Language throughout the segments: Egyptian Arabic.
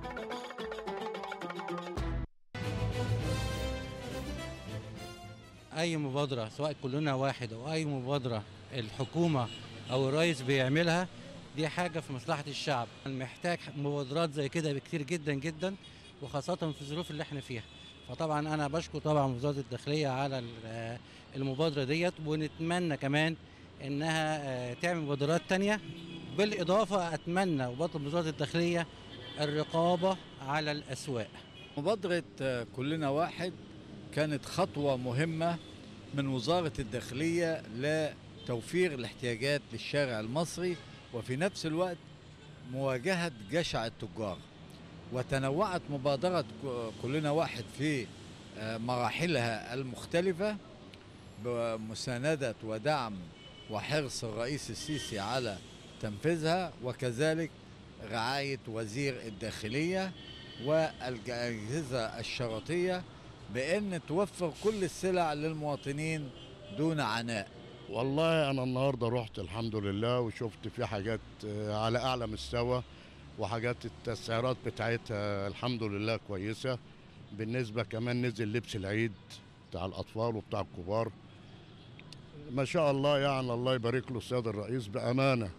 اي مبادره سواء كلنا واحد او اي مبادره الحكومه او الرئيس بيعملها دي حاجه في مصلحه الشعب محتاج مبادرات زي كده بكتير جدا جدا وخاصه في الظروف اللي احنا فيها فطبعا انا بشكر طبعا وزاره الداخليه على ال- المبادره ديت ونتمنى كمان انها آه، تعمل مبادرات تانية بالاضافه اتمنى وبطلب وزاره الداخليه الرقابه على الاسواق مبادرة آه، كلنا واحد كانت خطوة مهمة من وزارة الداخلية لتوفير الاحتياجات للشارع المصري وفي نفس الوقت مواجهة جشع التجار وتنوعت مبادرة ك- كلنا واحد في آه، مراحلها المختلفة بمساندة ودعم وحرص الرئيس السيسي على تنفيذها وكذلك رعاية وزير الداخلية والأجهزة الشرطية بأن توفر كل السلع للمواطنين دون عناء والله انا النهارده رحت الحمد لله وشفت في حاجات آه، على اعلى مستوى وحاجات التسعيرات بتاعتها الحمد لله كويسه بالنسبه كمان نزل لبس العيد بتاع الاطفال وبتاع الكبار ما شاء الله يعني الله يبارك له السيد الرئيس بامانه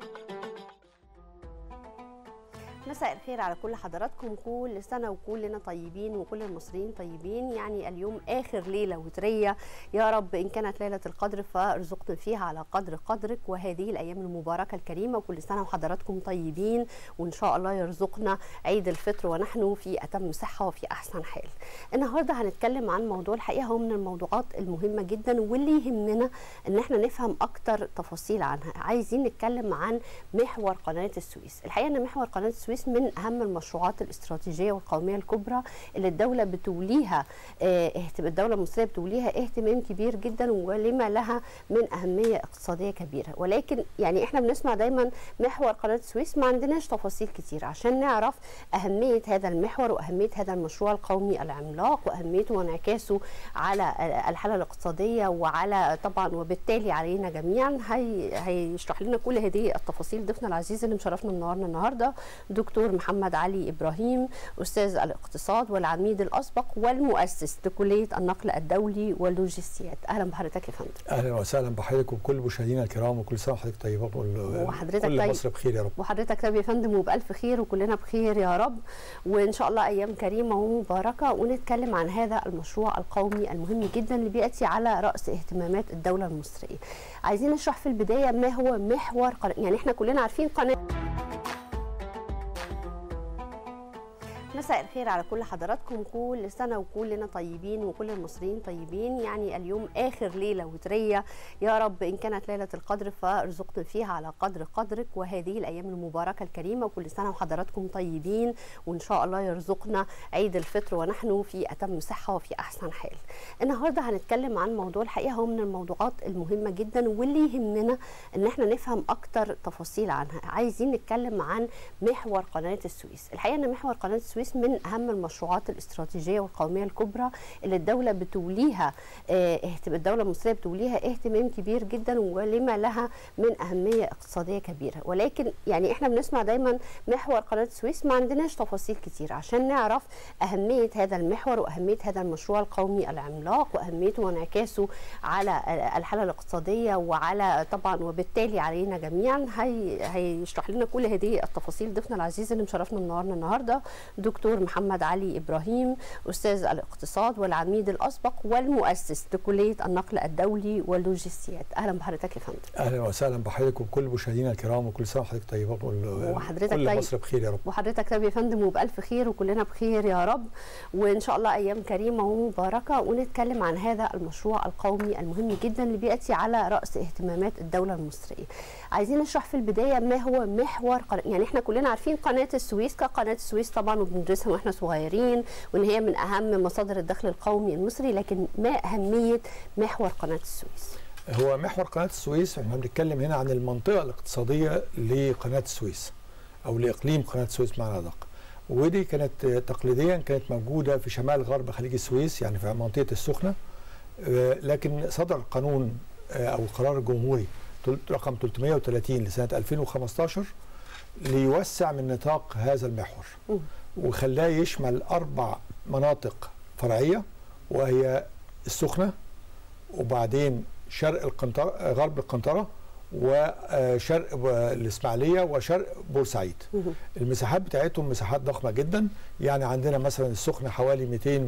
مساء الخير على كل حضراتكم كل سنة وكلنا طيبين وكل المصريين طيبين يعني اليوم آخر ليلة وترية يا رب إن كانت ليلة القدر فارزقنا فيها على قدر قدرك وهذه الأيام المباركة الكريمة وكل سنة وحضراتكم طيبين وإن شاء الله يرزقنا عيد الفطر ونحن في أتم صحة وفي أحسن حال النهاردة هنتكلم عن موضوع الحقيقة هو من الموضوعات المهمة جدا واللي يهمنا إن احنا نفهم أكتر تفاصيل عنها عايزين نتكلم عن محور قناة السويس الحقيقة أن محور قناة السويس من أهم المشروعات الاستراتيجية والقومية الكبرى اللي الدولة بتوليها آه، اهتم- الدولة المصرية بتوليها اهتمام كبير جدا ولما لها من أهمية اقتصادية كبيرة ولكن يعني احنا بنسمع دايما محور قناة السويس ما عندناش تفاصيل كتير عشان نعرف أهمية هذا المحور وأهمية هذا المشروع القومي العملاق وأهميته وانعكاسه على آه، الحالة الاقتصادية وعلى طبعا وبالتالي علينا جميعا هي هيشرح لنا كل هذه التفاصيل ضيفنا العزيز اللي مشرفنا منورنا النهارده دكتور محمد علي ابراهيم استاذ الاقتصاد والعميد الاسبق والمؤسس لكليه النقل الدولي واللوجستيات اهلا بحضرتك يا فندم اهلا وسهلا بحضرتك وكل مشاهدينا الكرام وكل سنه وحضرتك طيبه وكل وحضرتك كل طيب. مصر بخير يا رب وحضرتك طيب يا فندم وبألف خير وكلنا بخير يا رب وإن شاء الله أيام كريمة ومباركة ونتكلم عن هذا المشروع القومي المهم جدا اللي بيأتي على رأس اهتمامات الدولة المصرية عايزين نشرح في البداية ما هو محور قناة يعني احنا كلنا عارفين قناة مساء الخير على كل حضراتكم كل سنة وكلنا طيبين وكل المصريين طيبين يعني اليوم آخر ليلة وترية يا رب إن كانت ليلة القدر فارزقنا فيها على قدر قدرك وهذه الأيام المباركة الكريمة وكل سنة وحضراتكم طيبين وإن شاء الله يرزقنا عيد الفطر ونحن في أتم صحة وفي أحسن حال النهاردة هنتكلم عن موضوع الحقيقة هو من الموضوعات المهمة جدا واللي يهمنا إن احنا نفهم أكتر تفاصيل عنها عايزين نتكلم عن محور قناة السويس الحقيقة أن محور قناة السويس من أهم المشروعات الاستراتيجية والقومية الكبرى اللي الدولة بتوليها آه، اهتم- الدولة المصرية بتوليها اهتمام كبير جدا ولما لها من أهمية اقتصادية كبيرة ولكن يعني احنا بنسمع دايما محور قناة السويس ما عندناش تفاصيل كتير عشان نعرف أهمية هذا المحور وأهمية هذا المشروع القومي العملاق وأهميته وانعكاسه على آه، الحالة الاقتصادية وعلى طبعا وبالتالي علينا جميعا هي هيشرح لنا كل هذه التفاصيل ضيفنا العزيز اللي مشرفنا منورنا النهارده دكتور محمد علي ابراهيم استاذ الاقتصاد والعميد الاسبق والمؤسس لكليه النقل الدولي واللوجستيات اهلا بحضرتك يا فندم اهلا وسهلا بحضرتك وكل مشاهدينا الكرام وكل سنه وحضرتك طيبه وكل وحضرتك كل طيب. مصر بخير يا رب وحضرتك طيب يا فندم وبألف خير وكلنا بخير يا رب وإن شاء الله أيام كريمة ومباركة ونتكلم عن هذا المشروع القومي المهم جدا اللي بيأتي على رأس اهتمامات الدولة المصرية عايزين نشرح في البداية ما هو محور قناة يعني احنا كلنا عارفين قناة السويس كقناة السويس طبعا وبندرسها واحنا صغيرين وإن هي من أهم مصادر الدخل القومي المصري لكن ما أهمية محور قناة السويس هو محور قناه السويس احنا بنتكلم هنا عن المنطقه الاقتصاديه لقناه السويس او لاقليم قناه السويس بمعنى ادق ودي كانت آه، تقليديا كانت موجوده في شمال غرب خليج السويس يعني في منطقه السخنه آه، لكن صدر قانون آه، او قرار جمهوري تل- رقم 330 لسنه 2015 ليوسع من نطاق هذا المحور مم. وخلاه يشمل اربع مناطق فرعيه وهي السخنه وبعدين شرق القنطره غرب القنطره وشرق الاسماعيليه وشرق بورسعيد مهم. المساحات بتاعتهم مساحات ضخمه جدا يعني عندنا مثلا السخنه حوالي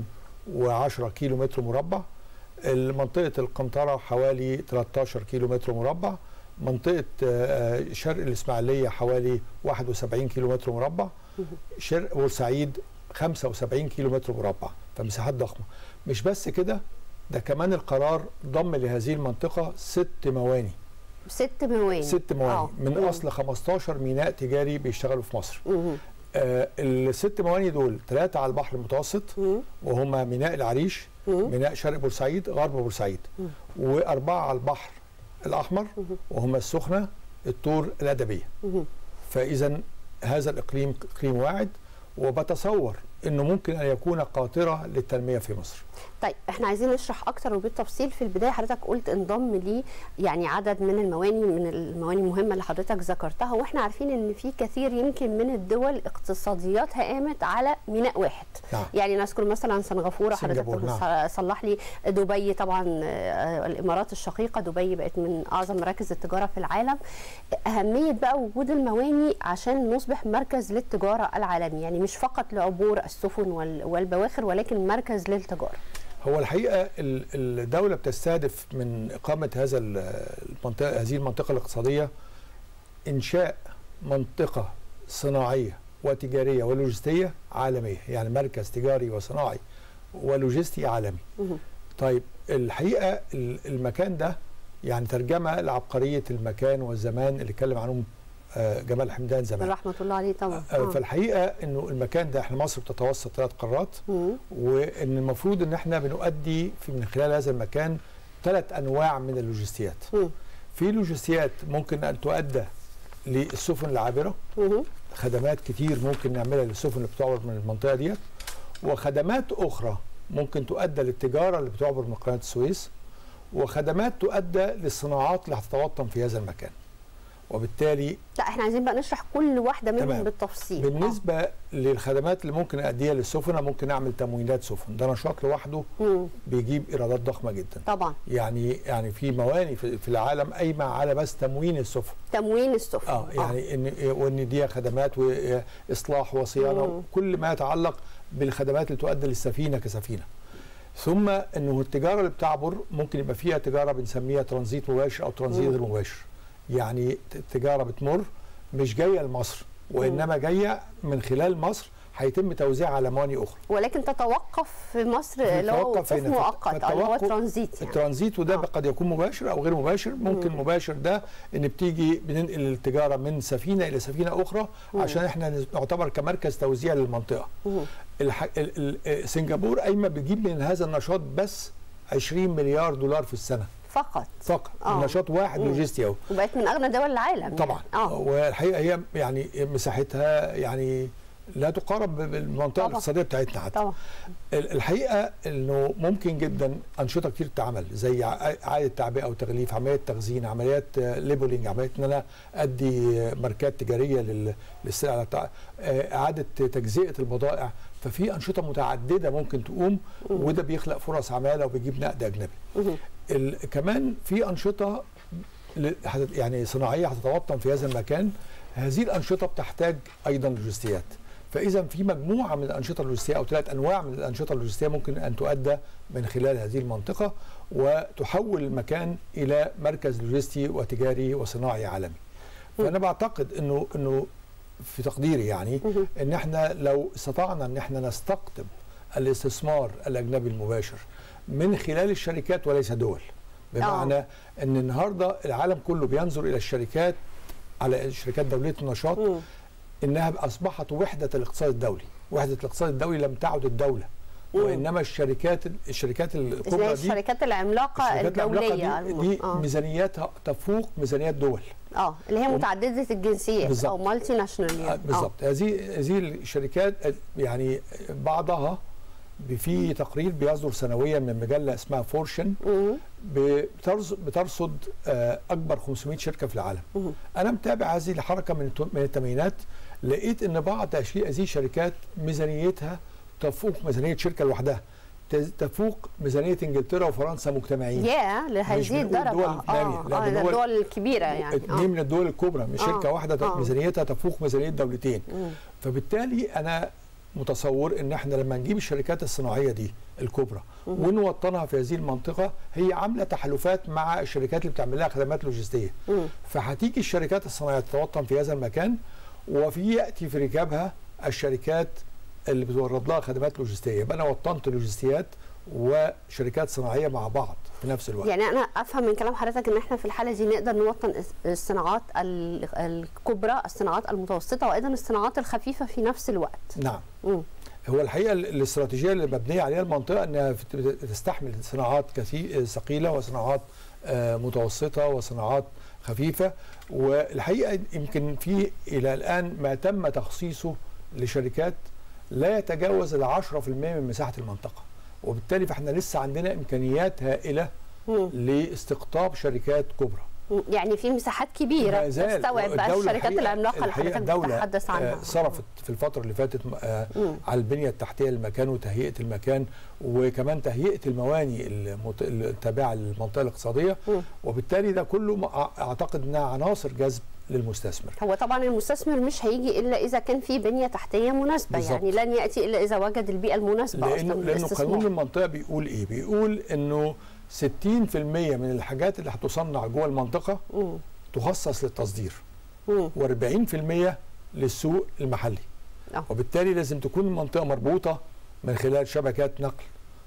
210 كيلو متر مربع منطقه القنطره حوالي 13 كيلو متر مربع منطقه آه، شرق الاسماعيليه حوالي 71 كيلو متر مربع شرق بورسعيد 75 كيلو متر مربع فمساحات ضخمه مش بس كده ده كمان القرار ضم لهذه المنطقه ست مواني ست مواني ست مواني آه. من مم. اصل 15 ميناء تجاري بيشتغلوا في مصر مهم. آه الست مواني دول ثلاثه على البحر المتوسط مم. وهما ميناء العريش مم. ميناء شرق بورسعيد غرب بورسعيد مم. واربعه على البحر الاحمر مهم. وهما السخنه الطور الادبيه مهم. فاذا هذا الاقليم اقليم واعد وبتصور انه ممكن ان يكون قاطره للتنميه في مصر طيب احنا عايزين نشرح اكتر وبالتفصيل في البدايه حضرتك قلت انضم لي يعني عدد من المواني من المواني المهمه اللي حضرتك ذكرتها واحنا عارفين ان في كثير يمكن من الدول اقتصادياتها قامت على ميناء واحد نعم. يعني نذكر مثلا سنغافوره حضرتك سنغافورة، نعم. صلح لي دبي طبعا آه، الامارات الشقيقه دبي بقت من اعظم مراكز التجاره في العالم اهميه بقى وجود المواني عشان نصبح مركز للتجاره العالمي يعني مش فقط لعبور السفن وال- والبواخر ولكن مركز للتجاره هو الحقيقه ال- الدوله بتستهدف من اقامه هذا ال- المنطقه هذه المنطقه الاقتصاديه انشاء منطقه صناعيه وتجاريه ولوجستيه عالميه يعني مركز تجاري وصناعي ولوجستي عالمي مهم. طيب الحقيقه ال- المكان ده يعني ترجمه لعبقريه المكان والزمان اللي اتكلم عنهم آه، جمال حمدان زمان رحمه الله عليه طبعا آه، فالحقيقه انه المكان ده احنا مصر بتتوسط ثلاث قارات مم. وان المفروض ان احنا بنؤدي في من خلال هذا المكان ثلاث انواع من اللوجستيات مم. في لوجستيات ممكن ان تؤدى للسفن العابره مهم. خدمات كتير ممكن نعملها للسفن اللي بتعبر من المنطقه ديت وخدمات اخرى ممكن تؤدى للتجاره اللي بتعبر من قناه السويس وخدمات تؤدى للصناعات اللي هتتوطن في هذا المكان وبالتالي لا احنا عايزين بقى نشرح كل واحده منهم تمام. بالتفصيل بالنسبه للخدمات اللي ممكن اديها للسفن ممكن اعمل تموينات سفن ده نشاط لوحده آه. مم. بيجيب ايرادات ضخمه جدا طبعا يعني يعني في مواني في في العالم قايمه على بس تموين السفن تموين السفن اه يعني ان وان دي خدمات واصلاح وصيانه مم. كل ما يتعلق بالخدمات اللي تؤدي للسفينه كسفينه ثم انه التجاره اللي بتعبر ممكن يبقى فيها تجاره بنسميها ترانزيت مباشر او ترانزيت مم. غير مباشر يعني ت- تجاره بتمر مش جايه لمصر وانما جايه من خلال مصر هيتم توزيعها على مواني اخرى ولكن تتوقف في مصر اللي هو تتوقف وقوف هنا. مؤقت اه اللي هو فالتوقف- ترانزيت يعني الترانزيت وده آه. قد يكون مباشر او غير مباشر ممكن مم. مباشر ده ان بتيجي بننقل التجاره من سفينه الى سفينه اخرى مم. عشان احنا نعتبر كمركز توزيع للمنطقه مم. الح... ال... ال... سنغافور قايمه بتجيب من هذا النشاط بس 20 مليار دولار في السنه فقط فقط آه. نشاط واحد مم. لوجستي اهو وبقت من اغنى دول العالم طبعا يعني. اه والحقيقه هي يعني مساحتها يعني لا تقارب بالمنطقه طبعا. الاقتصاديه بتاعتنا حتى طبعا ال- الحقيقه انه ممكن جدا انشطه كتير تتعمل زي ع- اعاده تعبئه وتغليف عمليات تخزين عمليات آه، ليبلينج عمليات ان انا ادي آه، ماركات تجاريه لل- للسلع بتاع- آه، اعاده تجزئه البضائع ففي انشطه متعدده ممكن تقوم وده بيخلق فرص عماله وبيجيب نقد اجنبي مهم. ال- كمان في انشطه ل- هت- يعني صناعيه هتتوطن في هذا المكان هذه الانشطه بتحتاج ايضا لوجستيات فاذا في مجموعه من الانشطه اللوجستيه او ثلاث انواع من الانشطه اللوجستيه ممكن ان تؤدى من خلال هذه المنطقه وتحول المكان الى مركز لوجستي وتجاري وصناعي عالمي فانا بعتقد انه انه في تقديري يعني مهم. ان احنا لو استطعنا ان احنا نستقطب الاستثمار الاجنبي المباشر من خلال الشركات وليس دول بمعنى ان النهارده العالم كله بينظر الى الشركات على شركات دوليه النشاط مم. انها اصبحت وحده الاقتصاد الدولي وحده الاقتصاد الدولي لم تعد الدوله مم. وانما الشركات الشركات زي الكبرى دي الشركات العملاقه الشركات الدوليه العملاقه دي, دي اه ميزانياتها تفوق ميزانيات دول اه اللي هي متعدده الجنسيات بالظبط. او مالتي ناشونال آه، يعني. بالظبط هذه هذه الشركات آه، يعني بعضها في تقرير بيصدر سنويا من مجله اسمها فورشن مم. بترص- بترصد آه، اكبر 500 شركه في العالم مم. انا متابع هذه الحركه من الت- من الثمانينات لقيت ان بعض أشي- هذه الشركات ميزانيتها تفوق ميزانيه شركه لوحدها ت- تفوق ميزانيه انجلترا وفرنسا مجتمعين يا مش لهذه بنقول الدرجه دول اه نامية، لا، اه بنقول- ده الدول الكبيره يعني اتنين اه من الدول الكبرى مش آه. شركه واحده آه. ميزانيتها تفوق ميزانيه دولتين مم. فبالتالي انا متصور ان احنا لما نجيب الشركات الصناعيه دي الكبرى ونوطنها في هذه المنطقه هي عامله تحالفات مع الشركات اللي بتعمل لها خدمات لوجستيه مم. فهتيجي الشركات الصناعيه تتوطن في هذا المكان وفي ياتي في ركابها الشركات اللي بتورد لها خدمات لوجستيه يبقى انا وطنت لوجستيات وشركات صناعيه مع بعض في نفس الوقت يعني انا افهم من كلام حضرتك ان احنا في الحاله دي نقدر نوطن الس- الصناعات ال- الكبرى الصناعات المتوسطه وايضا الصناعات الخفيفه في نفس الوقت نعم مم. هو الحقيقه ال- الاستراتيجيه اللي مبنيه عليها المنطقه انها بت- بت- تستحمل صناعات كثير ثقيله وصناعات آه، متوسطه وصناعات خفيفه والحقيقه يمكن في الى الان ما تم تخصيصه لشركات لا يتجاوز ال 10% من مساحه المنطقه وبالتالي فاحنا لسه عندنا امكانيات هائله مم. لاستقطاب شركات كبرى مم. يعني في مساحات كبيره ما زال. تستوعب بقى الدولة الشركات الحقيقة- العملاقه اللي الحقيقة حضرتك الدولة، بتتحدث عنها آه، صرفت في الفترة اللي فاتت آه، مم. على البنية التحتية للمكان وتهيئة المكان وكمان تهيئة المواني المت- التابعة للمنطقة الاقتصادية مم. وبالتالي ده كله م- أعتقد أنها عناصر جذب للمستثمر هو طبعا المستثمر مش هيجي الا اذا كان في بنيه تحتيه مناسبه بالظبط. يعني لن ياتي الا اذا وجد البيئه المناسبه لأنه, اصلا لأنه للاستثمار. قانون المنطقة بيقول إيه؟ بيقول أنه 60% من الحاجات اللي هتصنع جوه المنطقة مم. تخصص للتصدير مم. و40% للسوق المحلي آه. وبالتالي لازم تكون المنطقه مربوطه من خلال شبكات نقل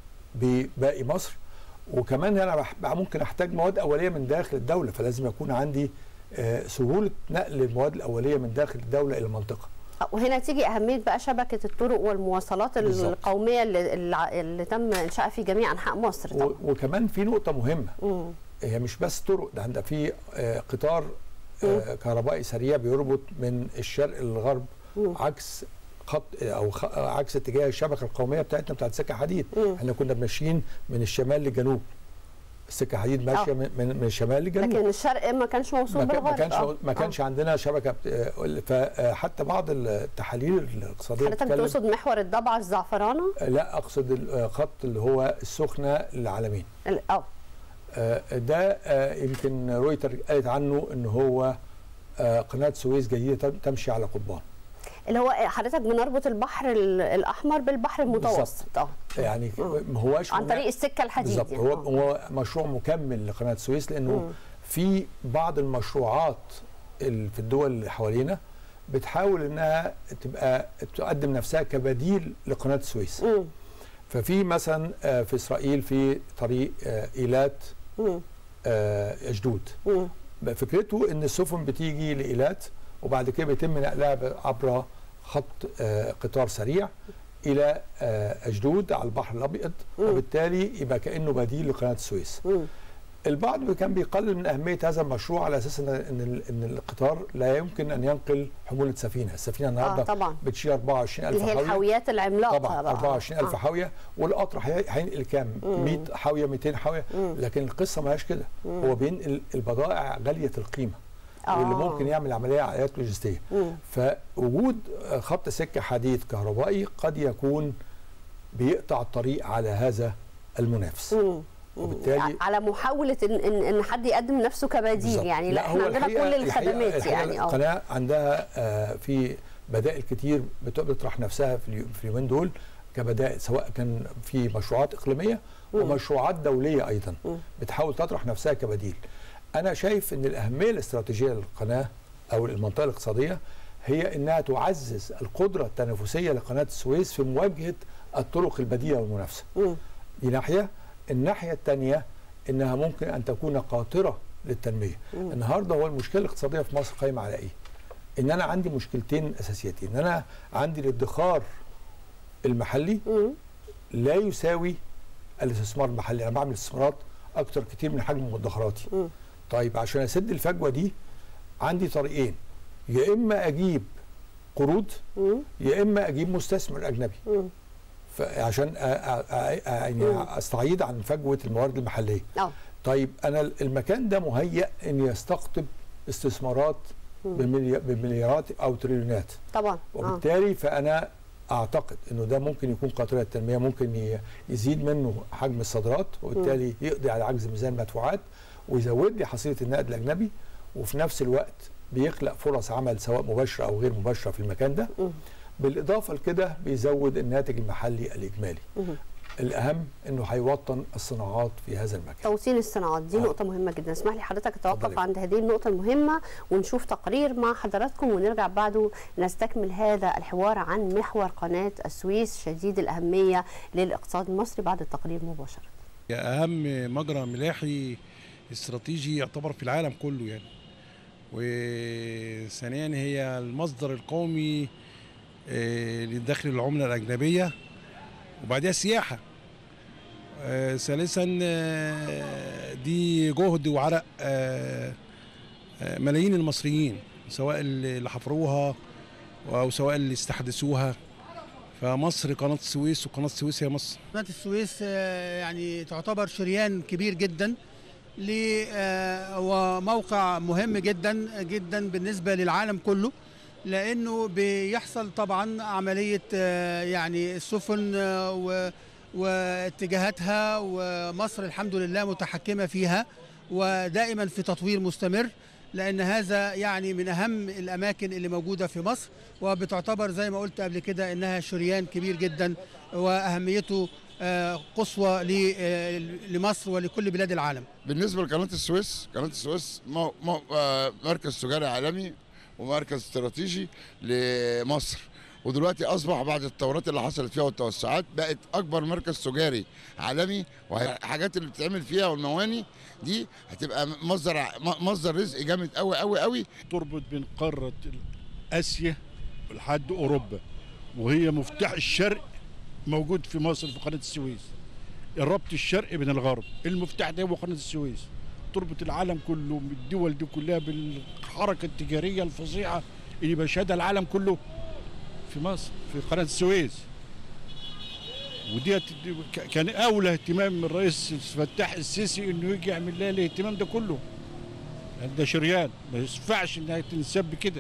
بباقي مصر وكمان انا بح- بقى ممكن احتاج مواد اوليه من داخل الدوله فلازم يكون عندي آه، سهوله نقل المواد الاوليه من داخل الدوله الى المنطقه وهنا تيجي أهمية بقى شبكة الطرق والمواصلات بالظبط. القومية اللي, اللي اللي تم إنشائها في جميع أنحاء مصر و- طبعا وكمان في نقطه مهمه مم. هي مش بس طرق ده عندها في آه، قطار آه، كهربائي سريع بيربط من الشرق للغرب مم. عكس خط او خ... عكس اتجاه الشبكه القوميه بتاعتنا بتاعت سكه حديد مم. احنا كنا ماشيين من الشمال للجنوب السكه حديد ماشيه آه. من, من من الشمال للجنوب لكن الشرق ما كانش موصول ما, كان- ما بالغرب كانش آه. ما كانش عندنا شبكه بت- فحتى بعض التحاليل الاقتصاديه حضرتك بتتكلم- تقصد محور الضبعة الزعفرانة لا اقصد الخط اللي هو السخنه للعالمين ال- اه آه، ده آه، يمكن رويتر قالت عنه ان هو آه، قناه سويس جيده تمشي على قضبان اللي هو حضرتك بنربط البحر ال- الأحمر بالبحر المتوسط اه يعني مم. ما هواش عن منا- طريق السكة الحديد بالظبط يعني. هو آه. هو مشروع مكمل لقناه السويس لانه مم. في بعض المشروعات ال- في الدول اللي حوالينا بتحاول انها تبقى تقدم نفسها كبديل لقناه السويس مم. ففي مثلا آه، في اسرائيل في طريق آه، ايلات مم. آه، اشدود مم. بقى فكرته ان السفن بتيجي لايلات وبعد كده بيتم نقلها ب- عبر خط آه، قطار سريع الى آه، اشدود على البحر الابيض مم. وبالتالي يبقى كانه بديل لقناه السويس مم. البعض كان بيقلل من اهميه هذا المشروع على اساس ان ان ال- ان القطار لا يمكن ان ينقل حموله سفينه السفينه اه النهارده طبعا بتشيل 24000 اللي هي حاويه الحاويات العملاقة طبعا بقى. 24000 آه. حاويه والقطر هي- هينقل كام مم. 100 حاويه 200 حاويه مم. لكن القصه ما هياش كده مم. هو بينقل البضائع غاليه القيمه آه. واللي ممكن يعمل عمليه عمليات لوجستيه مم. فوجود خط سكه حديد كهربائي قد يكون بيقطع الطريق على هذا المنافس مم. وبالتالي- على محاولة إن, إن, إن حد يقدم نفسه كبديل بالظبط. يعني لا, احنا هو عندنا الحقيقة- كل الحقيقة- الخدمات الحقيقة يعني اه القناه عندها آه، في بدائل كتير بت- بتطرح نفسها في اليو- في اليومين دول كبدائل سواء كان في مشروعات اقليميه مم. ومشروعات دوليه ايضا مم. بتحاول تطرح نفسها كبديل انا شايف ان الاهميه الاستراتيجيه للقناه او المنطقه الاقتصاديه هي انها تعزز القدره التنافسيه لقناه السويس في مواجهه الطرق البديله والمنافسه مم. دي ناحيه الناحيه الثانيه انها ممكن ان تكون قاطره للتنميه مم. النهارده هو المشكله الاقتصاديه في مصر قايمه على ايه ان انا عندي مشكلتين اساسيتين ان انا عندي الادخار المحلي مم. لا يساوي الاستثمار المحلي انا بعمل استثمارات اكتر كتير من حجم مدخراتي مم. طيب عشان اسد الفجوه دي عندي طريقين يا اما اجيب قروض مم. يا اما اجيب مستثمر اجنبي مم. عشان أ- أ- أ- يعني استعيد عن فجوه الموارد المحليه اه طيب انا المكان ده مهيأ ان يستقطب استثمارات بملي- بمليارات او تريليونات طبعا اه وبالتالي فانا اعتقد انه ده ممكن يكون قاطره التنميه ممكن ي- يزيد منه حجم الصادرات وبالتالي يقضي على عجز ميزان المدفوعات ويزود لي حصيله النقد الاجنبي وفي نفس الوقت بيخلق فرص عمل سواء مباشره او غير مباشره في المكان ده مم. بالاضافه لكده بيزود الناتج المحلي الاجمالي مهم. الاهم انه هيوطن الصناعات في هذا المكان توطين الصناعات دي آه. نقطة مهمة جدا اسمح لي حضرتك اتوقف اتفضلي. عند هذه النقطة المهمة ونشوف تقرير مع حضراتكم ونرجع بعده نستكمل هذا الحوار عن محور قناة السويس شديد الأهمية للاقتصاد المصري بعد التقرير مباشرة هي أهم مجرى ملاحي استراتيجي يعتبر في العالم كله يعني وثانيا هي المصدر القومي آه، لدخل العملة الأجنبية وبعدها السياحة آه، ثالثا آه، دي جهد وعرق آه، آه، ملايين المصريين سواء اللي حفروها أو سواء اللي استحدثوها فمصر قناة السويس وقناة السويس هي مصر قناة السويس آه، يعني تعتبر شريان كبير جدا ل آه، وموقع مهم جدا جدا بالنسبة للعالم كله لأنه بيحصل طبعا عملية آه، يعني السفن آه، و- واتجاهاتها ومصر الحمد لله متحكمة فيها ودائما في تطوير مستمر لأن هذا يعني من أهم الأماكن اللي موجودة في مصر وبتعتبر زي ما قلت قبل كده إنها شريان كبير جدا وأهميته آه، قصوى ل- آه، لمصر ولكل بلاد العالم بالنسبه لقناه السويس قناه السويس مو مو آه، مركز تجاري عالمي ومركز استراتيجي لمصر ودلوقتي اصبح بعد التطورات اللي حصلت فيها والتوسعات بقت اكبر مركز تجاري عالمي والحاجات اللي بتتعمل فيها والمواني دي هتبقى مصدر ع- م- مصدر رزق جامد قوي قوي قوي تربط بين قارة آسيا لحد أوروبا وهي مفتاح الشرق موجود في مصر في قناة السويس الربط الشرقي بين الغرب المفتاح ده هو قناة السويس تربط العالم كله الدول دي كلها بالحركة التجارية الفظيعة اللي بيشهدها العالم كله في مصر في قناة السويس ودي كان أولى اهتمام من الرئيس فتاح السيسي إنه يجي يعمل لها الاهتمام ده كله يعني ده شريان ما ينفعش انها تنسب كده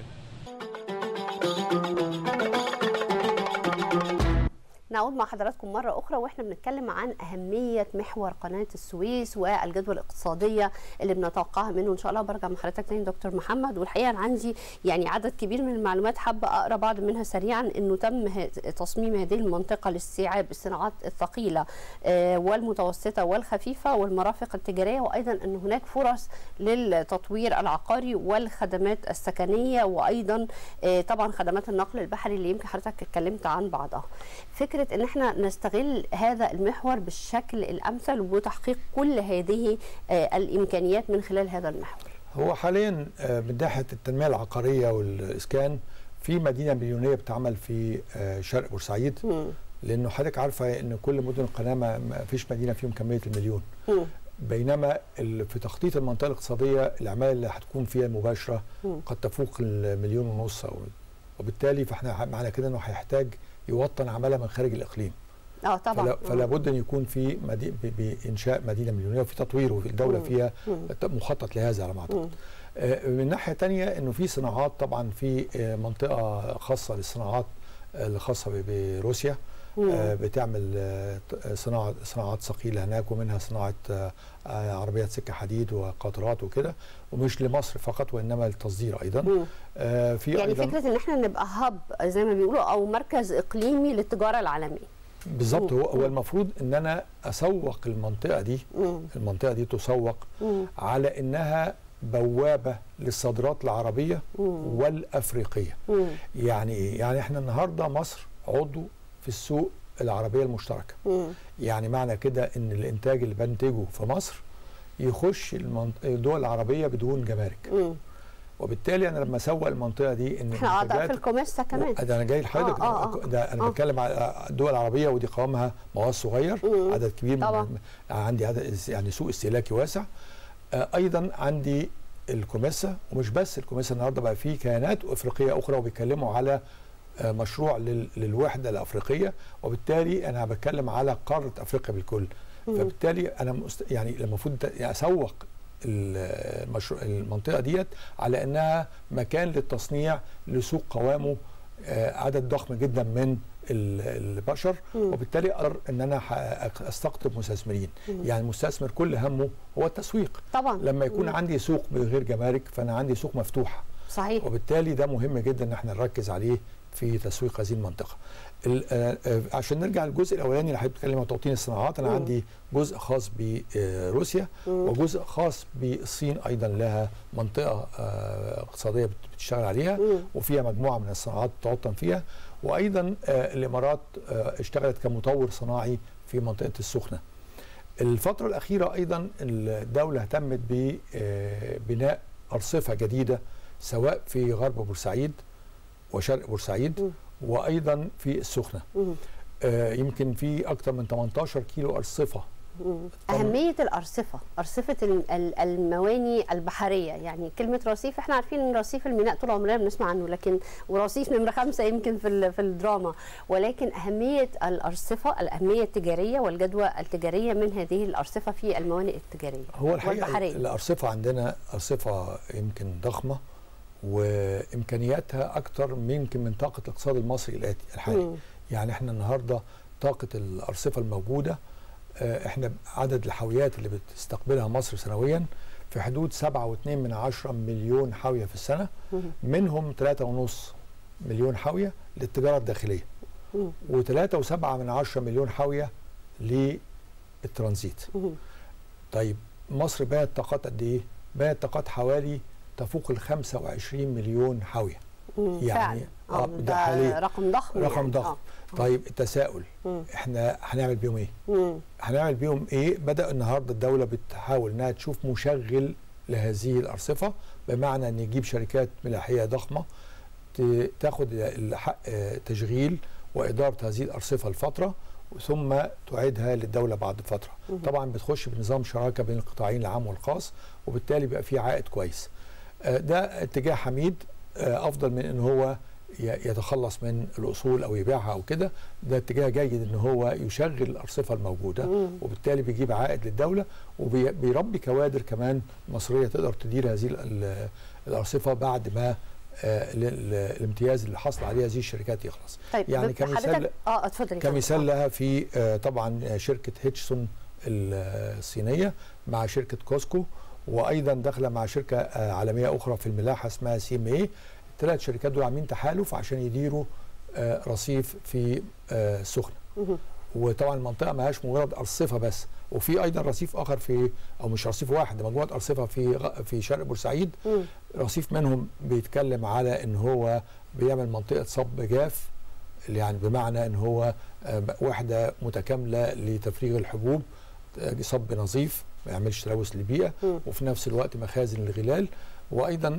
نعود مع حضراتكم مرة أخرى وإحنا بنتكلم عن أهمية محور قناة السويس والجدوى الاقتصادية اللي بنتوقعها منه إن شاء الله برجع مع حضرتك تاني دكتور محمد والحقيقة أنا عندي يعني عدد كبير من المعلومات حابة أقرأ بعض منها سريعا إنه تم ه- تصميم هذه المنطقة لاستيعاب الصناعات الثقيلة آه، والمتوسطة والخفيفة والمرافق التجارية وأيضا أن هناك فرص للتطوير العقاري والخدمات السكنية وأيضا آه، طبعا خدمات النقل البحري اللي يمكن حضرتك اتكلمت عن بعضها فكره ان احنا نستغل هذا المحور بالشكل الامثل وتحقيق كل هذه آه، الامكانيات من خلال هذا المحور هو حاليا آه، من ناحيه التنميه العقاريه والاسكان في مدينه مليونيه بتعمل في آه، شرق بورسعيد مم. لانه حضرتك عارفه ان كل مدن القناه ما ما فيش مدينه فيهم كميه المليون مم. بينما ال- في تخطيط المنطقه الاقتصاديه الاعمال اللي هتكون فيها المباشره مم. قد تفوق المليون ونص او وبالتالي فاحنا ح- معنى كده انه هيحتاج يوطن عماله من خارج الاقليم اه طبعا فلا, فلا بد ان يكون في مدي... ب- بانشاء مدينه مليونيه وفي تطوير وفي الدوله مم. فيها مم. مخطط لهذا على ما اعتقد مم. آه، من ناحيه تانية انه في صناعات طبعا في آه، منطقه خاصه للصناعات آه، الخاصه ب- بروسيا مم. آه، بتعمل آه، ت- صناعه صناعات ثقيله هناك ومنها صناعه آه، آه، عربيات سكه حديد وقطارات وكده ومش لمصر فقط وانما للتصدير ايضا مم. آه، في يعني ايضا فكره ان احنا نبقى هب زي ما بيقولوا او مركز اقليمي للتجاره العالميه بالظبط مم. هو هو المفروض ان انا اسوق المنطقه دي مم. المنطقه دي تسوق مم. على انها بوابه للصادرات العربيه مم. والافريقيه مم. يعني ايه يعني احنا النهارده مصر عضو في السوق العربيه المشتركه مم. يعني معنى كده ان الانتاج اللي بنتجه في مصر يخش المنط- الدول العربيه بدون جمارك مم. وبالتالي انا لما اسوق المنطقه دي ان احنا اعضاء في المنتجات- الكوميسا كمان ده انا جاي لحضرتك آه، آه، آه. ده انا آه. بتكلم على الدول العربيه ودي قوامها مواد صغير مم. عدد كبير طبعا. من عندي عدد يعني سوق استهلاكي واسع آه، ايضا عندي الكوميسا ومش بس الكوميسا النهارده بقى في كيانات افريقيه اخرى وبيتكلموا على آه، مشروع لل- للوحده الافريقيه وبالتالي انا بتكلم على قاره افريقيا بالكل مم. فبالتالي انا مست... يعني المفروض ت- يعني اسوق ال- المشروع المنطقه ديت على انها مكان للتصنيع لسوق قوامه آه، عدد ضخم جدا من ال- البشر مم. وبالتالي اقدر ان انا ح- استقطب مستثمرين مم. يعني المستثمر كل همه هو التسويق طبعا لما يكون مم. عندي سوق بغير جمارك فانا عندي سوق مفتوح صحيح وبالتالي ده مهم جدا ان احنا نركز عليه في تسويق هذه المنطقه. ال- آه، آه، عشان نرجع للجزء الاولاني اللي حضرتك بتتكلم عن توطين الصناعات انا مم. عندي جزء خاص بروسيا مم. وجزء خاص بالصين ايضا لها منطقه آه، اقتصاديه بت- بتشتغل عليها مم. وفيها مجموعه من الصناعات تتوطن فيها وايضا آه، الامارات آه، اشتغلت كمطور صناعي في منطقه السخنه. الفتره الاخيره ايضا الدوله اهتمت ببناء ارصفه جديده سواء في غرب بورسعيد وشرق بورسعيد مم. وايضا في السخنه مم. آه، يمكن في اكثر من 18 كيلو ارصفه مم. أهمية الأرصفة أرصفة ال- ال- المواني البحرية يعني كلمة رصيف احنا عارفين ان رصيف الميناء طول عمرنا بنسمع عنه لكن ورصيف نمرة خمسة يمكن في ال- في الدراما ولكن أهمية الأرصفة الأهمية التجارية والجدوى التجارية من هذه الأرصفة في الموانئ التجارية هو الحقيقه والبحرية الارصفه عندنا ارصفه يمكن ضخمه وامكانياتها اكثر من يمكن من طاقه الاقتصاد المصري الاتي الحالي مم. يعني احنا النهارده طاقه الارصفه الموجوده آه، احنا عدد الحاويات اللي بتستقبلها مصر سنويا في حدود 7.2 من عشرة مليون حاويه في السنه مم. منهم 3.5 مليون حاويه للتجاره الداخليه مم. و3.7 من عشرة مليون حاويه للترانزيت مم. طيب مصر بنت طاقات قد ايه؟ بنت طاقات حوالي تفوق ال 25 مليون حاويه مم. يعني فعلا آه، آه، ده ده حاليا. رقم ضخم رقم يعني. ضخم آه. طيب التساؤل مم. احنا هنعمل بيهم ايه؟ مم. هنعمل بيهم ايه؟ بدا النهارده الدوله بتحاول انها تشوف مشغل لهذه الارصفه بمعنى ان يجيب شركات ملاحيه ضخمه ت- تاخد الحق آه، تشغيل واداره هذه الارصفه لفتره ثم تعيدها للدوله بعد فتره. مم. طبعا بتخش بنظام شراكه بين القطاعين العام والخاص وبالتالي بيبقى في عائد كويس. آه، ده اتجاه حميد آه، افضل من ان هو ي- يتخلص من الاصول او يبيعها او كده ده اتجاه جيد ان هو يشغل الارصفه الموجوده مم. وبالتالي بيجيب عائد للدوله وبيربي كوادر كمان مصريه تقدر تدير هذه ال- ال- الارصفه بعد ما آه، ال- ال- الامتياز اللي حصل عليه هذه الشركات يخلص طيب يعني ب- كمثال حضرتك اه اتفضلي كمثال لها في آه، طبعا شركه هيتشسون الصينيه مع شركه كوسكو وايضا داخله مع شركه آه، عالميه اخرى في الملاحه اسمها سي ام اي الثلاث شركات دول عاملين تحالف عشان يديروا آه، رصيف في آه، السخنه مهم. وطبعا المنطقه ما هياش مجرد ارصفه بس وفي ايضا رصيف اخر في او مش رصيف واحد ده مجموعه ارصفه في غ- في شرق بورسعيد مم. رصيف منهم بيتكلم على ان هو بيعمل منطقه صب جاف اللي يعني بمعنى ان هو آه، وحده متكامله لتفريغ الحبوب آه، صب نظيف ما يعملش تلوث للبيئه مم. وفي نفس الوقت مخازن للغلال وايضا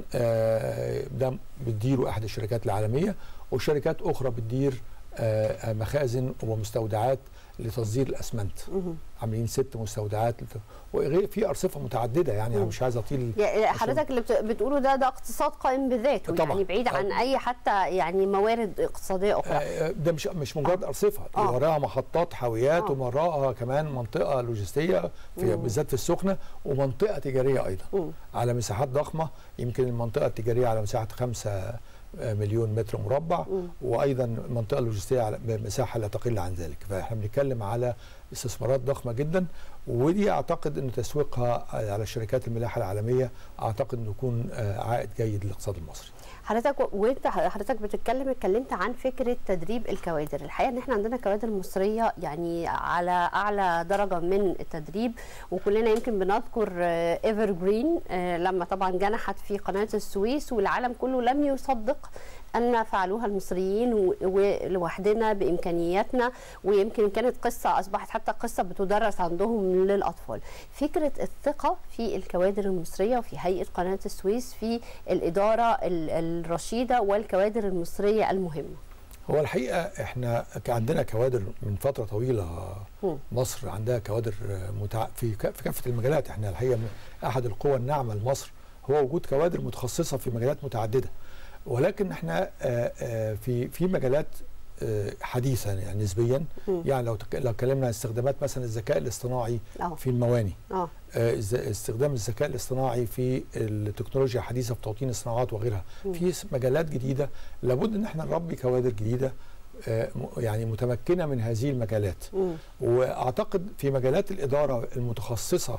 آه، ده بتديره احد الشركات العالميه وشركات اخرى بتدير آه، آه، مخازن ومستودعات لتصدير الاسمنت مهم. عاملين ست مستودعات لت- وغير في ارصفه متعدده يعني انا مم. مش عايز اطيل يعني حضرتك اللي بت- بتقوله ده ده اقتصاد قائم بذاته طبعاً. يعني بعيد عن آه. اي حتى يعني موارد اقتصاديه اخرى آه، ده مش مش مجرد ارصفه آه. اللي وراها محطات حاويات آه. ووراها كمان منطقه لوجستيه في مم. بالذات في السخنه ومنطقه تجاريه ايضا مم. على مساحات ضخمه يمكن المنطقه التجاريه على مساحه 5 مليون متر مربع مم. وايضا المنطقه اللوجستيه على مساحه لا تقل عن ذلك فاحنا بنتكلم على استثمارات ضخمه جدا ودي اعتقد ان تسويقها على الشركات الملاحه العالميه اعتقد انه يكون آه، عائد جيد للاقتصاد المصري حضرتك و- وانت حضرتك بتتكلم اتكلمت عن فكره تدريب الكوادر الحقيقه ان احنا عندنا كوادر مصريه يعني على اعلى درجه من التدريب وكلنا يمكن بنذكر ايفر جرين لما طبعا جنحت في قناه السويس والعالم كله لم يصدق ان فعلوها المصريين و- ولوحدنا بامكانياتنا ويمكن كانت قصه اصبحت حتى قصه بتدرس عندهم للاطفال فكره الثقه في الكوادر المصريه وفي هيئه قناه السويس في الاداره ال- الرشيده والكوادر المصريه المهمه هو الحقيقه احنا كان عندنا كوادر من فتره طويله مم. مصر عندها كوادر متع... في ك- في كافه المجالات احنا الحقيقه من احد القوى الناعمه لمصر هو وجود كوادر متخصصه في مجالات متعدده ولكن احنا آه، آه، في في مجالات آه، حديثه يعني نسبيا مم. يعني لو تك- لو اتكلمنا عن استخدامات مثلا الذكاء الاصطناعي اه في المواني اه آه، إز- استخدام الذكاء الاصطناعي في التكنولوجيا الحديثه في توطين الصناعات وغيرها مم. في س- مجالات جديده لابد ان احنا نربي كوادر جديده آه، م- يعني متمكنه من هذه المجالات مم. واعتقد في مجالات الاداره المتخصصه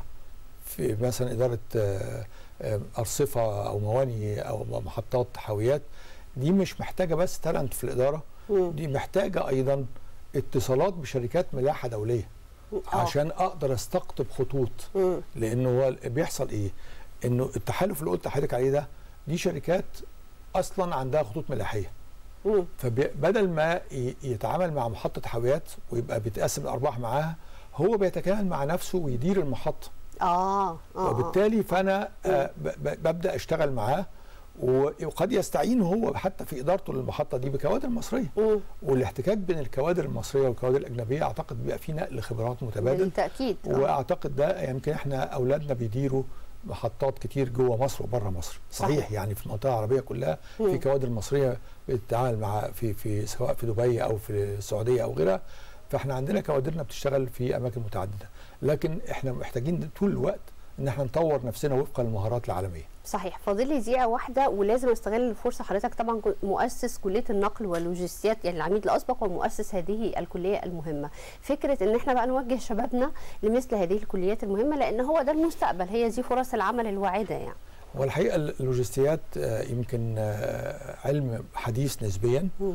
في مثلا اداره آه، آه، ارصفه او مواني او محطات حاويات دي مش محتاجه بس تالنت في الاداره مم. دي محتاجه ايضا اتصالات بشركات ملاحه دوليه آه. عشان اقدر استقطب خطوط مم. لانه هو بيحصل ايه؟ انه التحالف اللي قلت لحضرتك عليه ده دي شركات اصلا عندها خطوط ملاحيه مم. فبدل ما ي- يتعامل مع محطه حاويات ويبقى بيتقسم الارباح معاها هو بيتكامل مع نفسه ويدير المحطه اه اه آه. وبالتالي فانا آه، ب- ب- ببدا اشتغل معاه و- وقد يستعين هو حتى في ادارته للمحطه دي بكوادر مصريه مم. والاحتكاك بين الكوادر المصريه والكوادر الاجنبيه اعتقد بيبقى في نقل خبرات متبادل بالتاكيد آه. واعتقد ده يمكن احنا اولادنا بيديروا محطات كتير جوه مصر وبره مصر صحيح, صحيح. صحيح يعني في المنطقه العربيه كلها مم. في كوادر مصريه بتتعامل مع في في سواء في دبي او في السعوديه او غيرها فاحنا عندنا كوادرنا بتشتغل في اماكن متعدده لكن احنا محتاجين طول الوقت ان احنا نطور نفسنا وفقا للمهارات العالميه صحيح فاضل لي دقيقه واحده ولازم استغل الفرصه حضرتك طبعا كنت مؤسس كليه النقل واللوجستيات يعني العميد الاسبق ومؤسس هذه الكليه المهمه فكره ان احنا بقى نوجه شبابنا لمثل هذه الكليات المهمه لان هو ده المستقبل هي دي فرص العمل الواعده يعني والحقيقه اللوجستيات آه، يمكن آه، علم حديث نسبيا مم.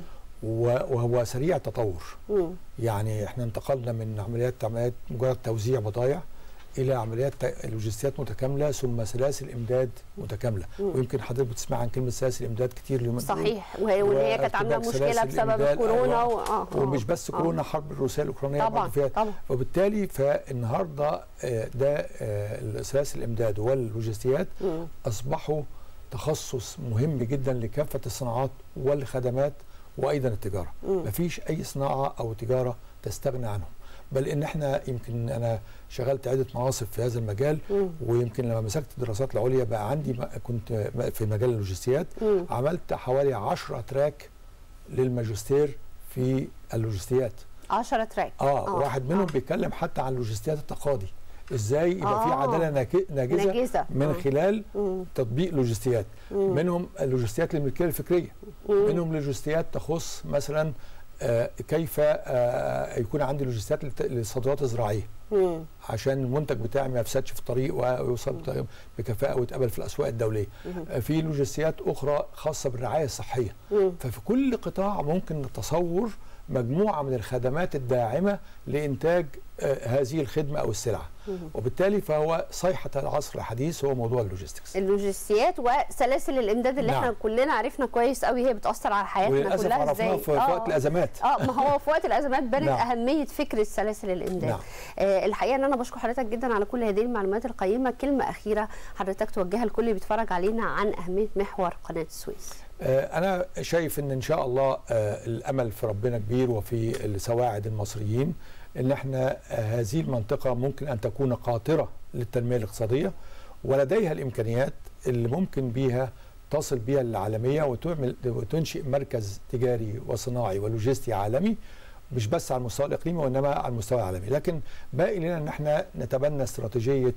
و- وهو سريع التطور مم. يعني احنا انتقلنا من عمليات عمليات مجرد توزيع بضائع الى عمليات ت- لوجستيات متكامله ثم سلاسل امداد متكامله مم. ويمكن حضرتك بتسمع عن كلمه سلاسل امداد كتير اليومين دول. صحيح وهي وان هي كانت عامله وارتباك مشكله سلاسل بسبب الإمداد، كورونا أيوة. و... آه آه. ومش بس آه. كورونا حرب الروسيه الاوكرانيه طبعا برضه فيها طبعا وبالتالي فالنهارده آه، ده آه، سلاسل الامداد واللوجستيات مم. اصبحوا تخصص مهم جدا لكافه الصناعات والخدمات وايضا التجاره مم. مفيش اي صناعه او تجاره تستغنى عنهم بل ان احنا يمكن انا شغلت عده مناصب في هذا المجال مم. ويمكن لما مسكت الدراسات العليا بقى عندي م- كنت م- في مجال اللوجستيات مم. عملت حوالي 10 تراك للماجستير في اللوجستيات 10 تراك اه, آه، واحد منهم آه. بيتكلم حتى عن لوجستيات التقاضي ازاي يبقى في آه. عداله ناك- ناجزه ناجزة. من آه. خلال مم. تطبيق لوجستيات مم. منهم اللوجستيات الملكيه الفكريه مم. منهم لوجستيات تخص مثلا آه، كيف آه، يكون عندي لوجستيات للت- للصادرات الزراعيه مم. عشان المنتج بتاعي ما يفسدش في الطريق ويوصل بط- بكفاءه ويتقبل في الاسواق الدوليه مم. آه، في لوجستيات اخرى خاصه بالرعايه الصحيه مم. ففي كل قطاع ممكن نتصور مجموعه من الخدمات الداعمه لانتاج آه، هذه الخدمه او السلعه مم. وبالتالي فهو صيحه العصر الحديث هو موضوع اللوجيستكس اللوجستيات وسلاسل الامداد اللي نعم. احنا كلنا عرفنا كويس قوي هي بتاثر على حياتنا وللاسف كلها عرفناها ازاي في في وقت الازمات اه ما هو في وقت الازمات بانت نعم. اهميه فكره سلاسل الامداد نعم. آه الحقيقه ان انا بشكر حضرتك جدا على كل هذه المعلومات القيمه كلمه اخيره حضرتك توجهها لكل اللي بيتفرج علينا عن اهميه محور قناه السويس آه، أنا شايف إن إن شاء الله آه، الأمل في ربنا كبير وفي السواعد المصريين إن إحنا آه، هذه المنطقة ممكن أن تكون قاطرة للتنمية الاقتصادية ولديها الإمكانيات اللي ممكن بيها تصل بيها للعالمية وتعمل وتنشئ مركز تجاري وصناعي ولوجستي عالمي مش بس على المستوى الإقليمي وإنما على المستوى العالمي لكن باقي لنا إن إحنا نتبنى استراتيجية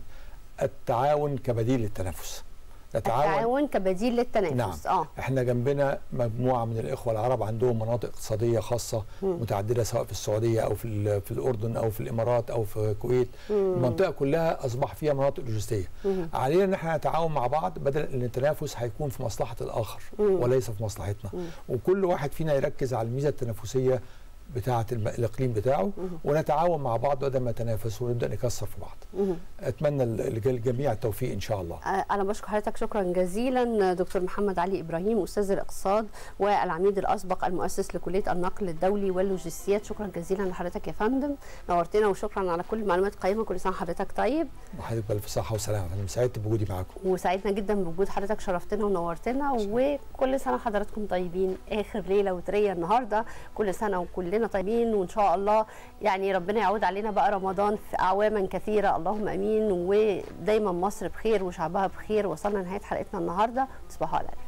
التعاون كبديل للتنافس التعاون كبديل للتنافس نعم. اه احنا جنبنا مجموعه من الاخوه العرب عندهم مناطق اقتصاديه خاصه مم. متعدده سواء في السعوديه او في ال- في الاردن او في الامارات او في الكويت مم. المنطقه كلها اصبح فيها مناطق لوجستيه مم. علينا ان احنا نتعاون مع بعض بدل ان التنافس هيكون في مصلحه الاخر مم. وليس في مصلحتنا مم. وكل واحد فينا يركز على الميزه التنافسيه بتاعه الم- الاقليم بتاعه مم. ونتعاون مع بعض بدل ما نتنافس ونبدا نكسر في بعض مم. اتمنى للجميع التوفيق ان شاء الله آه، أنا بشكر حضرتك شكرا جزيلا دكتور محمد علي إبراهيم أستاذ الاقتصاد والعميد الأسبق المؤسس لكلية النقل الدولي واللوجستيات شكرا جزيلا لحضرتك يا فندم نورتنا وشكرا على كل المعلومات القيمة كل سنة حضرتك طيب وحضرتك بالف صحه وسلامه انا سعدت بوجودي معاكم وسعدنا جدا بوجود حضرتك شرفتنا ونورتنا وكل سنة حضراتكم طيبين آخر ليلة وترية النهاردة كل سنة وكلنا طيبين وإن شاء الله يعني ربنا يعود علينا بقى رمضان في أعواما كثيرة اللهم أمين ودايما مصر بخير وشعبها بخير وصلنا لنهاية حلقتنا النهاردة تصبحوا على خير